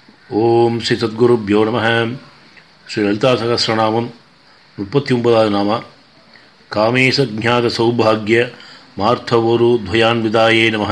ஓம் ஸ்ரீ சத்குருப்யோ நம ஸ்ரீ லலிதா சகசிரநாமம் முப்பத்தி ஒன்பதாவது நாமா காமேச ஜாத சௌபாகிய மார்த்தவோரு துவயான்விதாயே நம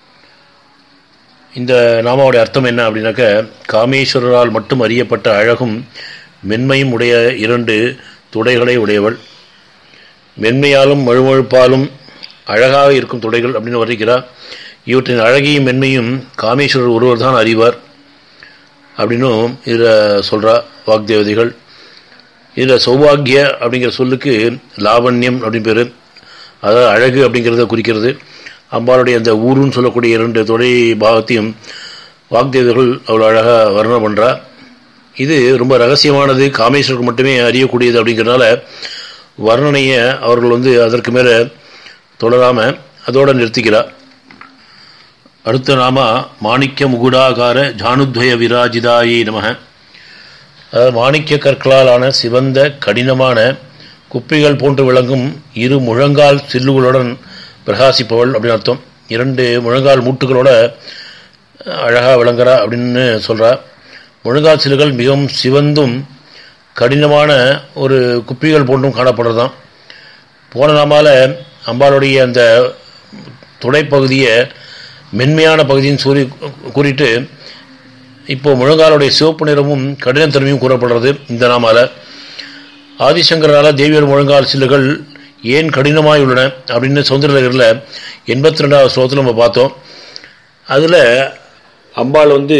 இந்த நாமாவுடைய அர்த்தம் என்ன அப்படின்னாக்க காமேஸ்வரரால் மட்டும் அறியப்பட்ட அழகும் மென்மையும் உடைய இரண்டு துடைகளை உடையவள் மென்மையாலும் மழுமழுப்பாலும் அழகாக இருக்கும் துடைகள் அப்படின்னு வர்ணிக்கிறார் இவற்றின் அழகையும் மென்மையும் காமேஸ்வரர் ஒருவர் தான் அறிவார் அப்படின்னும் இதில் சொல்கிறா வாக்தேவதைகள் இதில் சௌபாகிய அப்படிங்கிற சொல்லுக்கு லாவண்யம் அப்படின்னு பேர் அதாவது அழகு அப்படிங்கிறத குறிக்கிறது அம்பாளுடைய அந்த ஊருன்னு சொல்லக்கூடிய இரண்டு தொடை பாகத்தையும் வாக்தேவதைகள் அவ்வளோ அழகாக வர்ணம் பண்ணுறா இது ரொம்ப ரகசியமானது காமேஸ்வருக்கு மட்டுமே அறியக்கூடியது அப்படிங்கிறனால வர்ணனையை அவர்கள் வந்து அதற்கு மேலே தொடராமல் அதோடு நிறுத்திக்கிறார் அடுத்த நாம மாணிக்க முகுடாகார ஜானுத்வய விராஜிதாயே நம அதாவது மாணிக்க கற்களால் ஆன சிவந்த கடினமான குப்பைகள் போன்று விளங்கும் இரு முழங்கால் சில்லுகளுடன் பிரகாசிப்பவள் அப்படின்னு அர்த்தம் இரண்டு முழங்கால் மூட்டுகளோட அழகாக விளங்குறா அப்படின்னு சொல்கிறா முழங்கால் சில்லுகள் மிகவும் சிவந்தும் கடினமான ஒரு குப்பிகள் போன்றும் காணப்படுறதாம் போன நாமால அம்பாளுடைய அந்த துடைப்பகுதியை மென்மையான பகுதின்னு சொல்லி கூறிட்டு இப்போ முழங்காலுடைய சிவப்பு நிறமும் கடினத்தன்மையும் கூறப்படுறது இந்த நாமால ஆதிசங்கரால் தேவியர் முழங்கால் சில்லுகள் ஏன் கடினமாய் உள்ளன அப்படின்னு சௌந்தரலகரில் எண்பத்தி ரெண்டாவது ஸ்லோகத்தில் நம்ம பார்த்தோம் அதில் அம்பாள் வந்து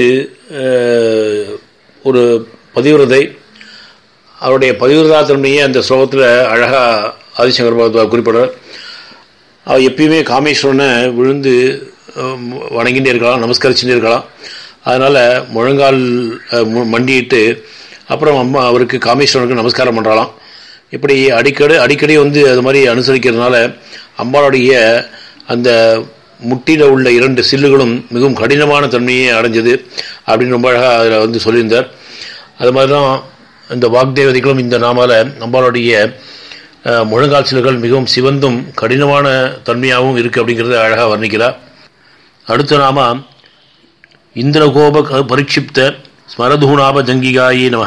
ஒரு பதிவிரதை அவருடைய பதிவிரதா தன்மையை அந்த ஸ்லோகத்தில் அழகாக ஆதிசங்கர் குறிப்பிடுறார் அவள் எப்பயுமே காமேஸ்வரனை விழுந்து வணங்கிட்டே இருக்கலாம் நமஸ்கரிச்சுட்டே இருக்கலாம் அதனால் முழங்கால் மண்டிட்டு அப்புறம் அம்மா அவருக்கு காமேஸ்வரனுக்கு நமஸ்காரம் பண்ணுறாலாம் இப்படி அடிக்கடி அடிக்கடி வந்து அது மாதிரி அனுசரிக்கிறதுனால அம்பாளுடைய அந்த முட்டியில் உள்ள இரண்டு சில்லுகளும் மிகவும் கடினமான தன்மையை அடைஞ்சது அப்படின்னு ரொம்ப அழகாக அதில் வந்து சொல்லியிருந்தார் அது மாதிரி தான் இந்த வாக்தேவதைகளும் இந்த நாமால அம்பாளுடைய முழங்கால் சில்லுகள் மிகவும் சிவந்தும் கடினமான தன்மையாகவும் இருக்குது அப்படிங்கிறத அழகாக வர்ணிக்கிறார் அடுத்த நாம இந்திரகோப பரிக்ஷிப்த ஸ்மரதூணாப ஜங்கிகாயி நமக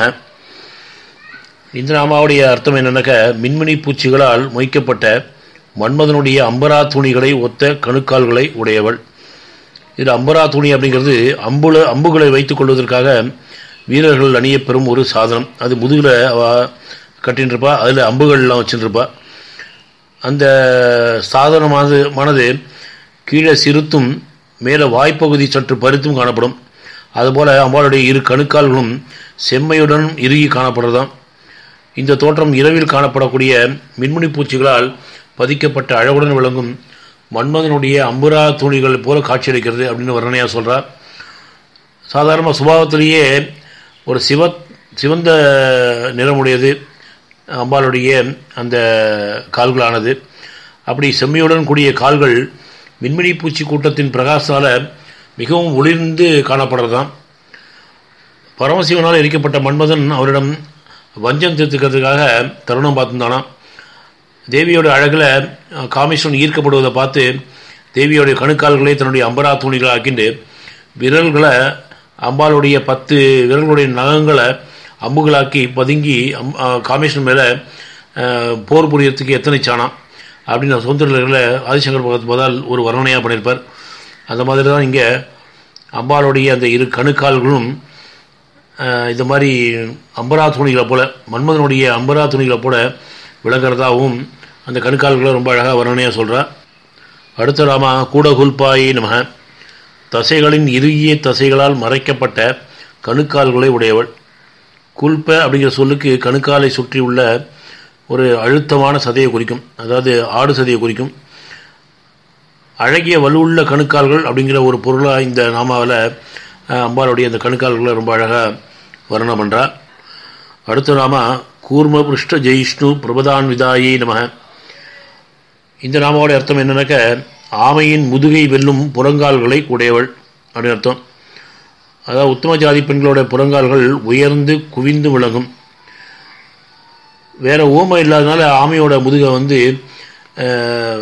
இந்த நாமாவுடைய அர்த்தம் என்னன்னாக்க மின்மினி பூச்சிகளால் மொய்க்கப்பட்ட மன்மதனுடைய அம்பரா துணிகளை ஒத்த கணுக்கால்களை உடையவள் இது அம்பரா துணி அப்படிங்கிறது அம்புல அம்புகளை வைத்துக் கொள்வதற்காக வீரர்கள் அணியப்பெறும் ஒரு சாதனம் அது முதுகில் அவ கட்டின்றிருப்பா அதில் அம்புகள்லாம் வச்சுருப்பா அந்த சாதனமானது மனது கீழே சிறுத்தும் மேலே வாய்ப்பகுதி சற்று பருத்தும் காணப்படும் அதுபோல் அம்பாளுடைய இரு கணுக்கால்களும் செம்மையுடன் இறுகி காணப்படுறதாம் இந்த தோற்றம் இரவில் காணப்படக்கூடிய மின்முனி பூச்சிகளால் பதிக்கப்பட்ட அழகுடன் விளங்கும் மன்மதனுடைய அம்புரா தூணிகள் போல காட்சியளிக்கிறது அப்படின்னு வர்ணனையாக சொல்கிறார் சாதாரண சுபாவத்திலேயே ஒரு சிவ சிவந்த நிறமுடையது அம்பாளுடைய அந்த கால்களானது அப்படி செம்மையுடன் கூடிய கால்கள் மின்மினி பூச்சி கூட்டத்தின் பிரகாசால மிகவும் ஒளிர்ந்து காணப்படுறதாம் பரமசிவனால் எரிக்கப்பட்ட மன்மதன் அவரிடம் வஞ்சம் தீர்த்துக்கிறதுக்காக தருணம் பார்த்துருந்தானாம் தேவியோட அழகில் காமேஸ்வரன் ஈர்க்கப்படுவதை பார்த்து தேவியோடைய கணுக்கால்களை தன்னுடைய அம்பரா தூணிகளை ஆக்கிண்டு விரல்களை அம்பாளுடைய பத்து விரல்களுடைய நகங்களை அம்புகளாக்கி பதுங்கி அம் காமேஸ்வரன் மேலே போர் புரியறதுக்கு எத்தனைச்சானாம் அப்படின்னு சுதந்திரர்களில் ஆதிசங்கர் பகத் போதால் ஒரு வர்ணனையாக பண்ணியிருப்பார் அந்த மாதிரி தான் இங்கே அம்பாளுடைய அந்த இரு கணுக்கால்களும் இந்த மாதிரி அம்பரா துணிகளை போல மன்மதனுடைய அம்பரா துணிகளை போல விளங்குறதாகவும் அந்த கணுக்கால்களை ரொம்ப அழகாக வர்ணனையாக சொல்கிறார் அடுத்த ராமா கூடகுல்பாயி நம தசைகளின் இறுகிய தசைகளால் மறைக்கப்பட்ட கணுக்கால்களை உடையவள் குல்ப அப்படிங்கிற சொல்லுக்கு கணுக்காலை சுற்றி உள்ள ஒரு அழுத்தமான சதையை குறிக்கும் அதாவது ஆடு சதையை குறிக்கும் அழகிய வலுவுள்ள கணுக்கால்கள் அப்படிங்கிற ஒரு பொருளாக இந்த நாமாவில் அம்பாளுடைய அந்த கணுக்கால்களை ரொம்ப அழகாக வர்ணனம் பண்ணுறா அடுத்த நாம கூர்ம பிருஷ்ட ஜெயிஷ்ணு பிரபதான் விதாயி நம இந்த நாமாவோட அர்த்தம் என்னன்னாக்க ஆமையின் முதுகை வெல்லும் புறங்கால்களை உடையவள் அப்படின்னு அர்த்தம் அதாவது உத்தம ஜாதி பெண்களோட புறங்கால்கள் உயர்ந்து குவிந்து விளங்கும் வேற ஓமை இல்லாதனால ஆமையோட முதுகை வந்து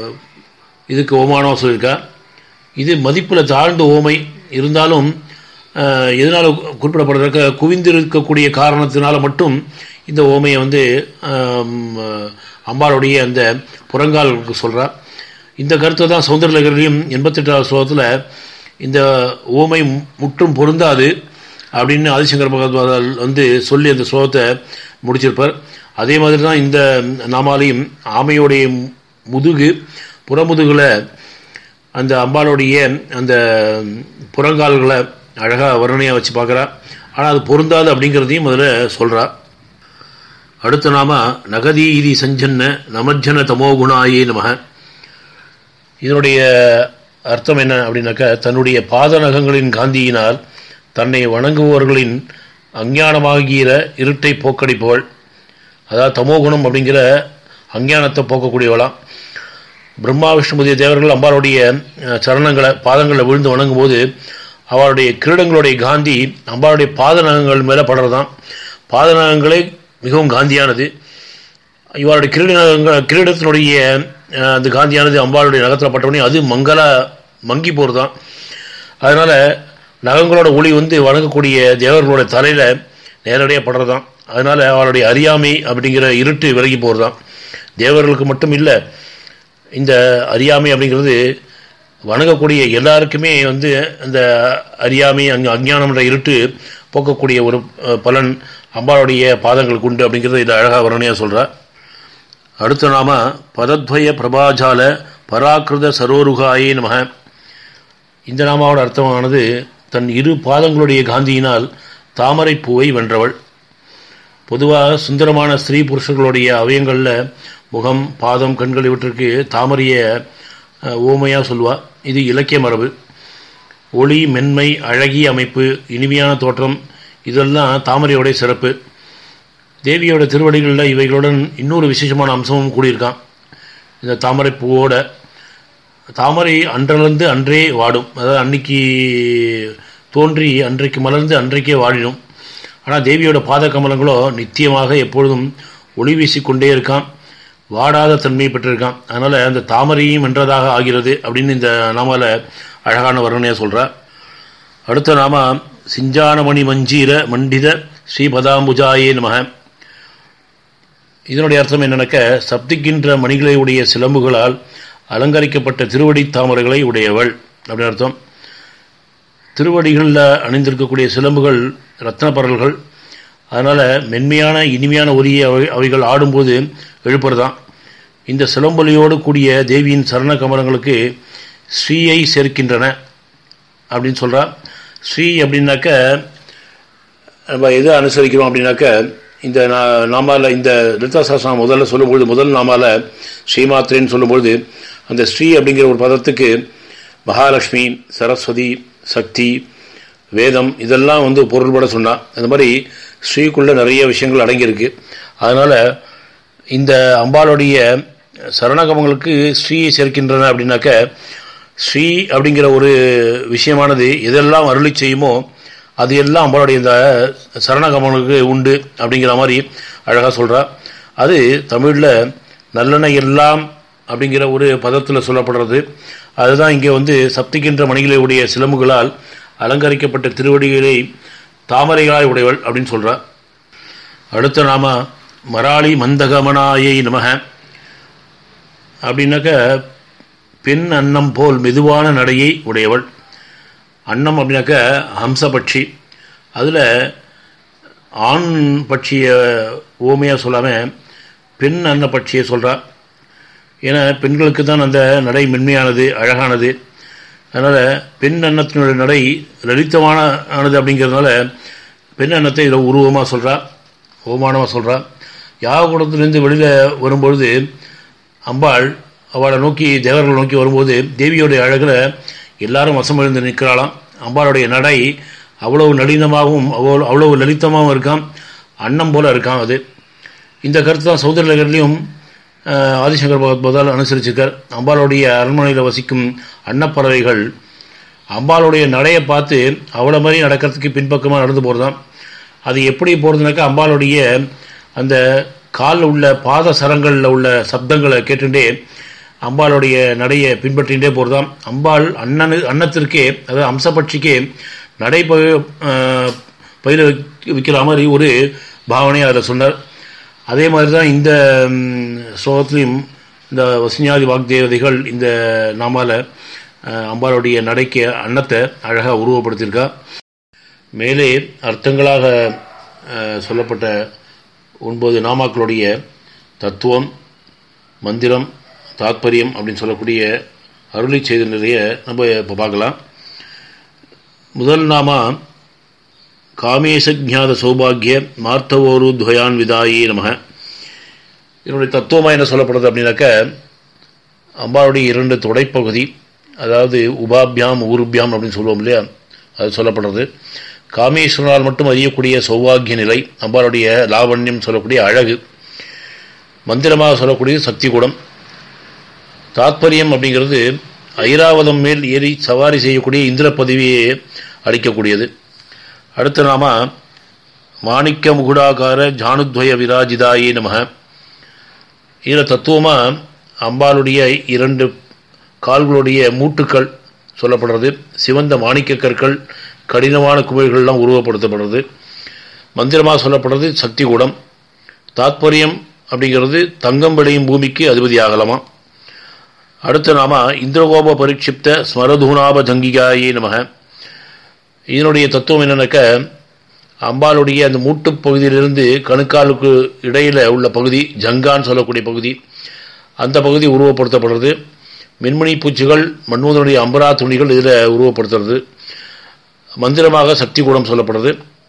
இதுக்கு ஓமானம் சொல்லியிருக்கா இது மதிப்பில் தாழ்ந்த ஓமை இருந்தாலும் அஹ், எதனால் குறிப்பிடப்படுறதுக்கு குவிந்திருக்கக்கூடிய காரணத்தினால மட்டும் இந்த ஓமையை வந்து ஆம், அம்பாளுடைய அந்த புறங்காலுக்கு சொல்கிறார் இந்த கருத்தை தான் சௌந்தரலகரிலையும் எண்பத்தெட்டாவது ஸ்லோகத்தில் இந்த ஓமை முற்றும் பொருந்தாது அப்படின்னு ஆதிசங்கர பகவத்பாதால் வந்து சொல்லி அந்த ஸ்லோகத்தை முடிச்சிருப்பார் அதே மாதிரி தான் இந்த நாமாலையும் ஆமையுடைய முதுகு புறமுதுகில் அந்த அம்பாளுடைய அந்த புறங்கால்களை அழகாக வர்ணனையாக வச்சு பார்க்குறா ஆனால் அது பொருந்தாது அப்படிங்கிறதையும் முதல்ல சொல்கிறா அடுத்த நாம நகதீதி சஞ்சன்ன நமஜன தமோகுணாயே நமக இதனுடைய அர்த்தம் என்ன அப்படின்னாக்கா தன்னுடைய பாத நகங்களின் காந்தியினால் தன்னை வணங்குபவர்களின் அஞ்ஞானமாகிற இருட்டை போக்கடிப்பவள் அதாவது தமோகுணம் அப்படிங்கிற அஞ்ஞானத்தை போக்கக்கூடியவளாம் பிரம்மா விஷ்ணுபதிய தேவர்கள் அம்பாளுடைய அஹ், சரணங்களை பாதங்களில் விழுந்து வணங்கும்போது அவளுடைய கிரீடங்களுடைய காந்தி அம்பாளுடைய பாத நகங்கள் மேலே படுறதாம் பாத நகங்களே மிகவும் காந்தியானது இவருடைய கிரீட கிரீடத்தினுடைய அஹ், அந்த காந்தியானது அம்பாளுடைய நகத்தில் பட்டவுடனே அது மங்கள மங்கி போகிறது தான் அதனால் நகங்களோட ஒளி வந்து வணங்கக்கூடிய தேவர்களோட தலையில் நேரடியாக படுறதாம் அதனால் அவளுடைய அறியாமை அப்படிங்கிற இருட்டு விலகி போகிறதாம் தேவர்களுக்கு மட்டும் இல்லை இந்த அறியாமை அப்படிங்கிறது வணங்கக்கூடிய எல்லாருக்குமே வந்து அந்த அறியாமை அங்கே அஞ்ஞானம்ன்ற இருட்டு போக்கக்கூடிய ஒரு அஹ், பலன் அம்பாளுடைய பாதங்களுக்கு உண்டு அப்படிங்கிறது இதில் அழகாக வர்ணனையாக சொல்கிறார் அடுத்த நாம பதத்வய பிரபாஜால பராக்கிருத சரோருகாயே நமக இந்த நாமாவோட அர்த்தமானது தன் இரு பாதங்களுடைய காந்தியினால் தாமரை பூவை வென்றவள் பொதுவாக சுந்தரமான ஸ்திரீ புருஷர்களுடைய அவயங்களில் முகம் பாதம் கண்கள் இவற்றிற்கு தாமரைய ஓமையாக சொல்வா இது இலக்கிய மரபு ஒளி மென்மை அழகிய அமைப்பு இனிமையான தோற்றம் இதெல்லாம் தாமரையோடைய சிறப்பு தேவியோட திருவடிகளில் இவைகளுடன் இன்னொரு விசேஷமான அம்சமும் கூடியிருக்கான் இந்த தாமரை பூவோட தாமரை அன்றிலிருந்து அன்றே வாடும் அதாவது அன்னைக்கு தோன்றி அன்றைக்கு மலர்ந்து அன்றைக்கே வாடிடும் ஆனால் தேவியோட பாத கமலங்களோ நித்தியமாக எப்பொழுதும் ஒளி வீசிக்கொண்டே இருக்கான் வாடாத தன்மையை பெற்றிருக்கான் அதனால் அந்த தாமரையும் வென்றதாக ஆகிறது அப்படின்னு இந்த நாமால அழகான வர்ணனையாக சொல்கிறார் அடுத்த நாம சிஞ்சானமணி மஞ்சீர மண்டித ஸ்ரீபதாம்புஜாயே நமக இதனுடைய அர்த்தம் என்னன்னாக்க சப்திக்கின்ற மணிகளை உடைய சிலம்புகளால் அலங்கரிக்கப்பட்ட திருவடி தாமரைகளை உடையவள் அப்படின்னு அர்த்தம் திருவடிகளில் அணிந்திருக்கக்கூடிய சிலம்புகள் ரத்ன பரல்கள் அதனால் மென்மையான இனிமையான ஒலியை அவை அவைகள் ஆடும்போது எழுப்புறதான் இந்த சிலம்பொலியோடு கூடிய தேவியின் சரண கமலங்களுக்கு ஸ்ரீயை சேர்க்கின்றன அப்படின்னு சொல்கிறா ஸ்ரீ அப்படின்னாக்க நம்ம எதை அனுசரிக்கிறோம் அப்படின்னாக்க இந்த நா- நாமால இந்த லலிதா சாஸ்திரம் முதல்ல சொல்லும்பொழுது முதல் நாமால ஸ்ரீமாத்திரேன்னு சொல்லும்பொழுது அந்த ஸ்ரீ அப்படிங்கிற ஒரு பதத்துக்கு மகாலட்சுமி சரஸ்வதி சக்தி வேதம் இதெல்லாம் வந்து பொருள்பட சொன்னா அந்த மாதிரி ஸ்ரீக்குள்ள நிறைய விஷயங்கள் அடங்கியிருக்கு அதனால இந்த அம்பாளுடைய சரணகமங்களுக்கு ஸ்ரீயை சேர்க்கின்றன அப்படின்னாக்க ஸ்ரீ அப்படிங்கிற ஒரு விஷயமானது எதெல்லாம் அருளி செய்யுமோ அது எல்லாம் அம்பாளுடைய இந்த சரணகமங்களுக்கு உண்டு அப்படிங்கிற மாதிரி அழகாக சொல்றா அது தமிழில் நல்லெண்ண எல்லாம் அப்படிங்கிற ஒரு பதத்தில் சொல்லப்படுறது அதுதான் இங்கே வந்து சப்திக்கின்ற மணிகளை உடைய சிலம்புகளால் அலங்கரிக்கப்பட்ட திருவடிகளை தாமரைகளாய் உடையவள் அப்படின்னு சொல்றா அடுத்த நாம மராளி மந்தகமனாயை நமக அப்படின்னாக்க பெண் அன்னம் போல் மெதுவான நடையை உடையவள் அன்னம் அப்படின்னாக்க ஹம்சபட்சி அதில் ஆண் பட்சிய ஓமையாக சொல்லாமல் பெண் அன்ன பட்சியை சொல்கிறா ஏன்னா பெண்களுக்கு தான் அந்த நடை மென்மையானது அழகானது அதனால் பெண் அன்னத்தினுடைய நடை லலிதமான ஆனது அப்படிங்கிறதுனால பெண் அன்னத்தை இதில் உருவமாக சொல்கிறா ஓமானமாக சொல்கிறா யாகக்கூடத்திலிருந்து வெளியில் வரும்பொழுது அம்பாள் அவளை நோக்கி தேவர்களை நோக்கி வரும்போது தேவியோடைய அழகில் எல்லாரும் வசமடைந்து நிற்கிறாளாம் அம்பாளுடைய நடை அவ்வளவு நளினமாகவும் அவ்வளோ அவ்வளவு லலிதமாகவும் இருக்கான் அன்னம் போல இருக்கான் அது இந்த கருத்து தான் சௌந்தரலகர்லையும் ஆதிசங்கர் பகவத்பாதால் அனுசரிச்சிருக்கார் அம்பாளுடைய அரண்மனையில் வசிக்கும் அன்னப்பறவைகள் அம்பாளுடைய நடையை பார்த்து அவ்வளோ மாதிரி நடக்கிறதுக்கு பின்பக்கமாக நடந்து போகிறதாம் அது எப்படி போகிறதுனாக்கா அம்பாளுடைய அந்த காலில் உள்ள பாத சரங்களில் உள்ள சப்தங்களை கேட்டுட்டே அம்பாளுடைய நடையை பின்பற்றிகிட்டே போகிறதாம் அம்பாள் அண்ணனு அன்னத்திற்கே அதாவது அம்சபட்சிக்கே நடை பயிர வைக்கிற மாதிரி ஒரு பாவனையை அதில் சொன்னார் அதே மாதிரி தான் இந்த ஸ்லோகத்திலையும் இந்த வசனியாதி வாக்தேவதைகள் இந்த நாமால அம்பாளுடைய நடைக்கு அன்னத்தை அழகாக உருவப்படுத்தியிருக்கா மேலே அர்த்தங்களாக சொல்லப்பட்ட ஒன்பது நாமாக்களுடைய தத்துவம் மந்திரம் தாத்பரியம் அப்படின்னு சொல்லக்கூடிய அருளி செய்த நிறைய நம்ம இப்போ பார்க்கலாம் முதல் நாமா காமேசஜாத சௌபாகிய மார்த்தவோரு துவயான் விதாயி நமக இதனுடைய தத்துவமாக என்ன சொல்லப்படுறது அப்படின்னாக்க அம்பாளுடைய இரண்டு தொடைப்பகுதி அதாவது உபாபியாம் ஊருபியாம் அப்படின்னு சொல்லுவோம் இல்லையா அது சொல்லப்படுறது காமேஸ்வரனால் மட்டும் அறியக்கூடிய சௌபாகிய நிலை அம்பாளுடைய லாவண்யம் சொல்லக்கூடிய அழகு மந்திரமாக சொல்லக்கூடிய சக்தி குடம் தாத்பரியம் அப்படிங்கிறது ஐராவதம் மேல் ஏறி சவாரி செய்யக்கூடிய இந்திர பதவியை அளிக்கக்கூடியது அடுத்த நாம மாணிக்க முகுடாகார ஜானுத்வய விராஜிதாயே நமக இதில் தத்துவமாக அம்பாளுடைய இரண்டு கால்களுடைய மூட்டுக்கள் சொல்லப்படுறது சிவந்த மாணிக்க கற்கள் கடினமான குமிழ்கள்லாம் உருவப்படுத்தப்படுறது மந்திரமாக சொல்லப்படுறது சக்தி கூடம் தாத்பரியம் அப்படிங்கிறது தங்கம் விளையும் பூமிக்கு அதிபதி ஆகலாமா அடுத்த நாம இந்திரகோப பரிட்சிப்த ஸ்மரதூனாப ஜங்கிகாயே நமக இதனுடைய தத்துவம் என்னன்னாக்க அம்பாளுடைய அந்த மூட்டு பகுதியிலிருந்து கணுக்காலுக்கு இடையில் உள்ள பகுதி ஜங்கான்னு சொல்லக்கூடிய பகுதி அந்த பகுதி உருவப்படுத்தப்படுறது மின்மணி பூச்சிகள் மன்மதனுடைய அம்பரா துணிகள் இதில் உருவப்படுத்துறது மந்திரமாக சக்தி கூடம் சொல்லப்படுறது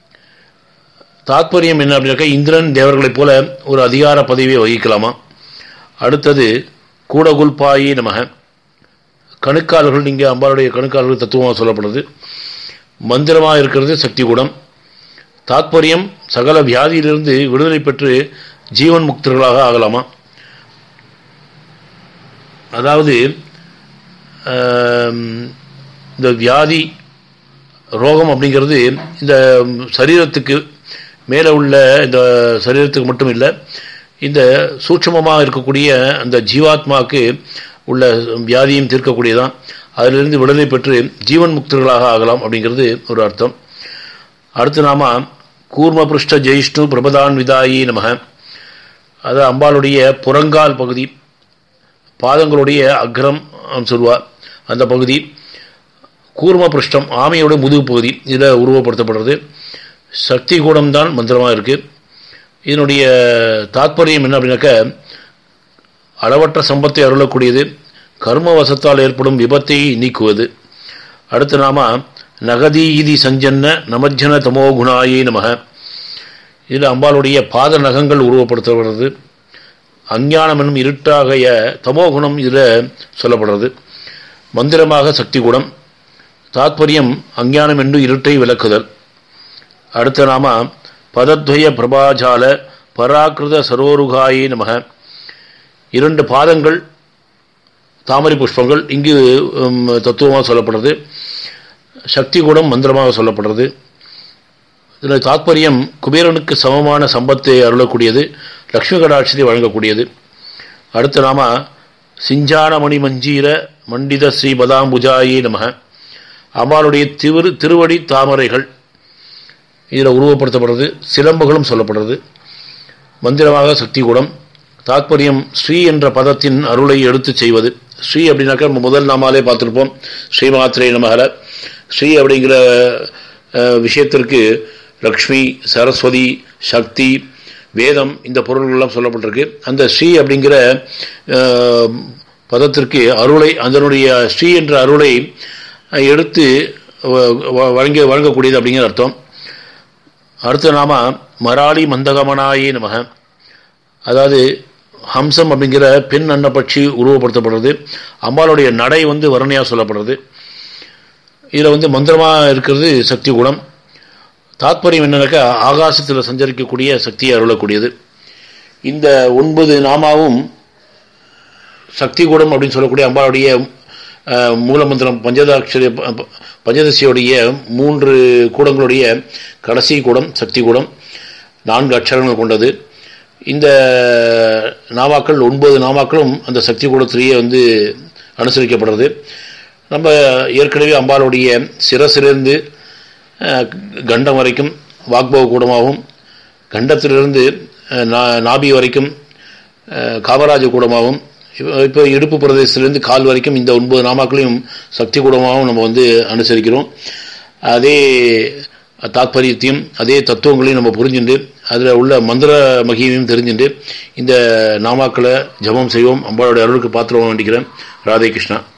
தாத்பரியம் என்ன அப்படின்னாக்கா இந்திரன் தேவர்களைப் போல ஒரு அதிகார பதவியை வகிக்கலாமா அடுத்தது கூடகுல்பாயி நமக கணுக்கால்கள் இங்கே அம்பாளுடைய கணுக்கால்கள் தத்துவமாக சொல்லப்படுது மந்திரமாக இருக்கிறது சக்தி கூடம் தாத்பரியம் சகல வியாதியிலிருந்து விடுதலை பெற்று ஜீவன் முக்தர்களாக ஆகலாமா அதாவது இந்த வியாதி ரோகம் அப்படிங்கிறது இந்த சரீரத்துக்கு மேலே உள்ள இந்த சரீரத்துக்கு மட்டும் இல்லை இந்த சூட்சமமாக இருக்கக்கூடிய அந்த ஜீவாத்மாவுக்கு உள்ள வியாதியும் தீர்க்கக்கூடியதான் அதிலிருந்து விடுதலை பெற்று ஜீவன் முக்தர்களாக ஆகலாம் அப்படிங்கிறது ஒரு அர்த்தம் அடுத்து நாம கூர்ம பிருஷ்ட ஜெயிஷ்ணு பிரபதான் விதாயி நமக அது அம்பாளுடைய புறங்கால் பகுதி பாதங்களுடைய அக்ரம் சொல்லுவார் அந்த பகுதி கூர்ம பிருஷ்டம் ஆமையோட முதுகு பகுதி இதில் உருவப்படுத்தப்படுறது சக்தி கூடம் தான் மந்திரமாக இருக்குது இதனுடைய தாத்பரியம் என்ன அப்படின்னாக்க அளவற்ற சம்பத்தை அருளக்கூடியது கர்ம வசத்தால் ஏற்படும் விபத்தை நீக்குவது அடுத்து நாம நகதி ஈதி சஞ்சன்ன நமஜன தமோ குணாயே நமக இதில் அம்பாளுடைய பாத நகங்கள் உருவப்படுத்தப்படுறது அஞ்ஞானம் என்னும் இருட்டாகைய தமோ குணம் இதில் சொல்லப்படுறது மந்திரமாக சக்தி குணம் தாத்பரியம் அஞ்ஞானம் என்று இருட்டை விளக்குதல் அடுத்த நாம பதத்வய பிரபாஜால பராக்கிருத சரோருகாயே நமக இரண்டு பாதங்கள் தாமரை புஷ்பங்கள் இங்கு தத்துவமாக சொல்லப்படுறது சக்தி குணம் மந்திரமாக சொல்லப்படுறது இதில் தாத்பரியம் குபேரனுக்கு சமமான சம்பத்தை அருளக்கூடியது லக்ஷ்மி கடாட்சத்தை வழங்கக்கூடியது அடுத்த நாம சிஞ்சானமணி மஞ்சீர மண்டித ஸ்ரீ பதாம்புஜாயே நமக அம்பாளுடைய திரு திருவடி தாமரைகள் இதில் உருவப்படுத்தப்படுறது சிலம்புகளும் சொல்லப்படுறது மந்திரமாக சக்தி குணம் தாத்பரியம் ஸ்ரீ என்ற பதத்தின் அருளை எடுத்து செய்வது ஸ்ரீ அப்படின்னாக்கா நம்ம முதல் நாமாலே பார்த்துருப்போம் ஸ்ரீ மாத்திரை நமகல ஸ்ரீ அப்படிங்கிற விஷயத்திற்கு லக்ஷ்மி சரஸ்வதி சக்தி வேதம் இந்த பொருள்கள்லாம் சொல்லப்பட்டிருக்கு அந்த ஸ்ரீ அப்படிங்கிற பதத்திற்கு அருளை அதனுடைய ஸ்ரீ என்ற அருளை எடுத்து வழங்க வழங்கக்கூடியது அப்படிங்கிற அர்த்தம் அடுத்த நாம மராளி மந்தகமனாயே நமக அதாவது ஹம்சம் அப்படிங்கிற பெண் அன்னப்பட்சி உருவப்படுத்தப்படுறது அம்பாளுடைய நடை வந்து வர்ணையாக சொல்லப்படுறது இதில் வந்து மந்திரமாக இருக்கிறது சக்தி குணம் தாத்பரியம் என்னன்னாக்கா ஆகாசத்தில் சஞ்சரிக்கக்கூடிய சக்தியை அருளக்கூடியது இந்த ஒன்பது நாமாவும் சக்தி கூடம் அப்படின்னு சொல்லக்கூடிய அம்பாளுடைய மூலமந்திரம் பஞ்சதாட்சரி பஞ்சதசியோடைய மூன்று கூடங்களுடைய கடைசி கூடம் சக்தி கூடம் நான்கு அக்ஷரங்கள் கொண்டது இந்த நாமாக்கள் ஒன்பது நாமாக்களும் அந்த சக்தி கூடத்திலேயே வந்து அனுசரிக்கப்படுறது நம்ம ஏற்கனவே அம்பாளுடைய சிரசிலிருந்து அஹ், கண்டம் வரைக்கும் வாக்பவ கூடமாகவும் கண்டத்திலிருந்து அஹ், நா- நாபி வரைக்கும் அஹ், காமராஜ கூடமாகவும் இப்போ இப்போ இடுப்பு பிரதேசத்திலிருந்து கால் வரைக்கும் இந்த ஒன்பது நாமாக்களையும் சக்தி கூடமாகவும் நம்ம வந்து அனுசரிக்கிறோம் அதே தாத்பரியத்தையும் அதே தத்துவங்களையும் நம்ம புரிஞ்சுண்டு அதில் உள்ள மந்திர மகிமையும் தெரிஞ்சுண்டு இந்த நாமாக்களை ஜபம் செய்வோம் அம்பாளுடைய அருளுக்கு பாத்திரம் வேண்டிக்கிறேன் ராதே கிருஷ்ணா